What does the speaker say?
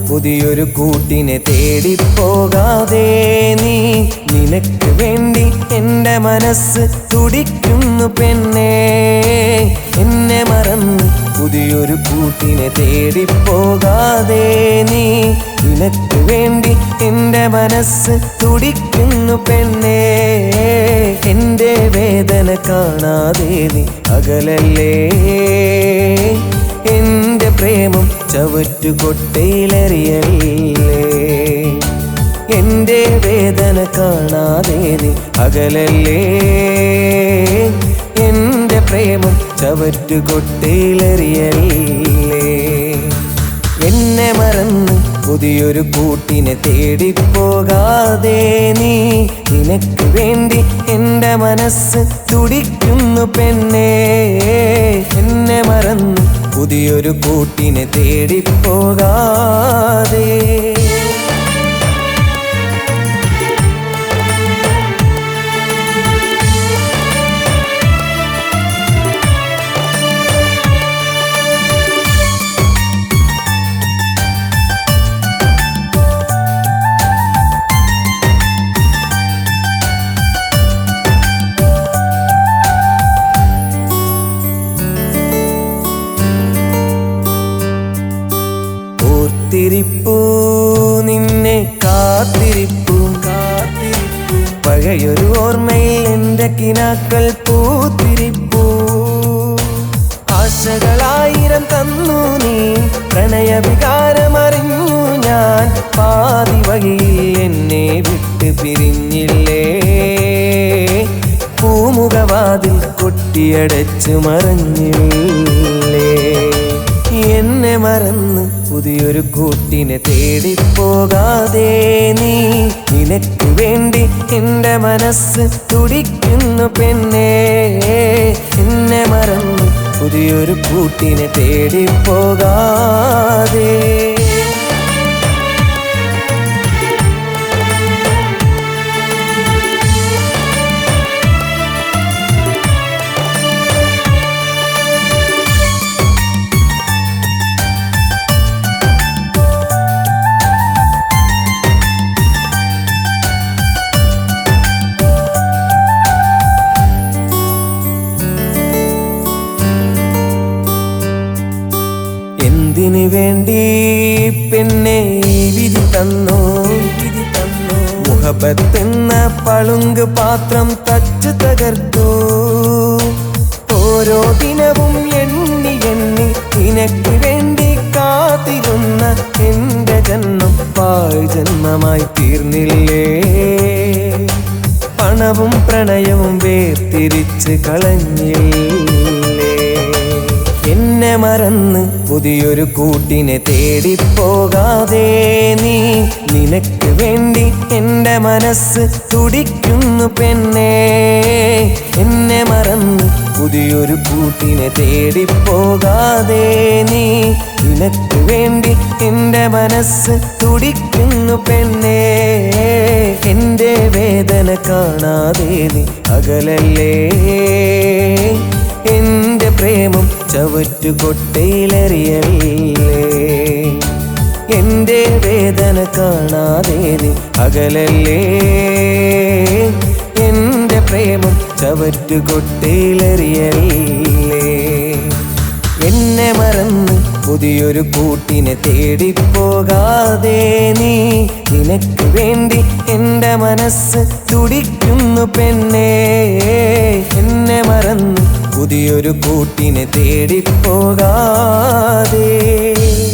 പുതിയൊരു കൂട്ടിനെ തേടിപ്പോകാതെ നീ നിനക്ക് വേണ്ടി എൻ്റെ മനസ്സ് തുടിക്കുന്നു പെണ്ണേ എന്നെ മറന്ന് പുതിയൊരു കൂട്ടിനെ തേടിപ്പോകാതെ നീ നിനക്ക് വേണ്ടി എൻ്റെ മനസ്സ് തുടിക്കുന്നു പെണ്ണേ എൻ്റെ വേദന കാണാതെ നീ അകലല്ലേ എൻ്റെ പ്രേമം ചവറ്റുകൊട്ടയിലെറിയല്ലേ എൻ്റെ വേദന കാണാതെ നീ അകലല്ലേ എൻ്റെ പ്രേമം ചവറ്റുകൊട്ടയിലെറിയല്ലേ എന്നെ മറന്ന് പുതിയൊരു കൂട്ടിനെ തേടിപ്പോകാതെ നീ നിനക്ക് വേണ്ടി എൻ്റെ മനസ്സ് തുടിക്കുന്നു പെണ്ണേ എന്നെ മറന്ന് പുതിയൊരു കൂട്ടിനെ തേടിപ്പോകാതെ ഓർത്തിരിപ്പൂ നിന്നെ കാത്തിരിപ്പൂ കാത്തിരിപ്പൂ പഴയൊരു ഓർമ്മയിൽ എൻ്റെ കിനാക്കൾ പൂത്തിരിപ്പൂ ആശകളായിരം തന്നു നീ പ്രണയവികാരമറിഞ്ഞു ഞാൻ പാതി വഴിയിൽ എന്നെ വിട്ട് പിരിഞ്ഞില്ലേ പൂമുഖവാതിൽ കൊട്ടിയടച്ചു മറഞ്ഞില്ലേ എന്നെ മറന്ന് പുതിയൊരു കൂട്ടിനെ തേടിപ്പോകാതെ നീ നിനക്ക് വേണ്ടി എൻ്റെ മനസ്സ് തുടിക്കുന്നു പെണ്ണേ എന്നെ മറന്ന് പുതിയൊരു കൂട്ടിനെ തേടിപ്പോകാതെ എന്തിനു വേണ്ടി പെണ്ണെ ഈ വിധി തന്നു വിധി തന്നു മുഹബത്തെന്ന പളുങ്ക് പാത്രം തച്ചു തകർത്തു ഓരോ ദിനവും എണ്ണി എണ്ണി നിനക്ക് വേണ്ടി കാത്തിരുന്ന എന്റെ ജന്മം പാഴ് ജന്മമായി തീർന്നില്ലേ പണവും പ്രണയവും വേർതിരിച്ച് കളഞ്ഞില്ലേ എന്നെ മറന്ന് പുതിയൊരു കൂട്ടിനെ തേടിപ്പോകാതെ നീ നിനക്ക് വേണ്ടി എൻ്റെ മനസ്സ് തുടിക്കുന്നു പെണ്ണേ എന്നെ മറന്ന് പുതിയൊരു കൂട്ടിനെ തേടിപ്പോകാതെ നീ നിനക്ക് വേണ്ടി എൻ്റെ മനസ്സ് തുടിക്കുന്നു പെണ്ണേ എൻ്റെ വേദന കാണാതെ നീ അകലല്ലേ എൻ്റെ പ്രേമം ചവറ്റുകൊട്ടയിലെറിയല്ലേ എൻ്റെ വേദന കാണാതെ നീ അകലല്ലേ എൻ്റെ പ്രേമം ചവറ്റുകൊട്ടയിലെറിയല്ലേ എന്നെ മറന്ന് പുതിയൊരു കൂട്ടിനെ തേടിപ്പോകാതെ നീ നിനക്ക് വേണ്ടി എൻ്റെ മനസ്സ് തുടിക്കുന്നു പെണ്ണേ എന്നെ മറന്ന് പുതിയൊരു കൂട്ടിനെ തേടിപ്പോകാതെ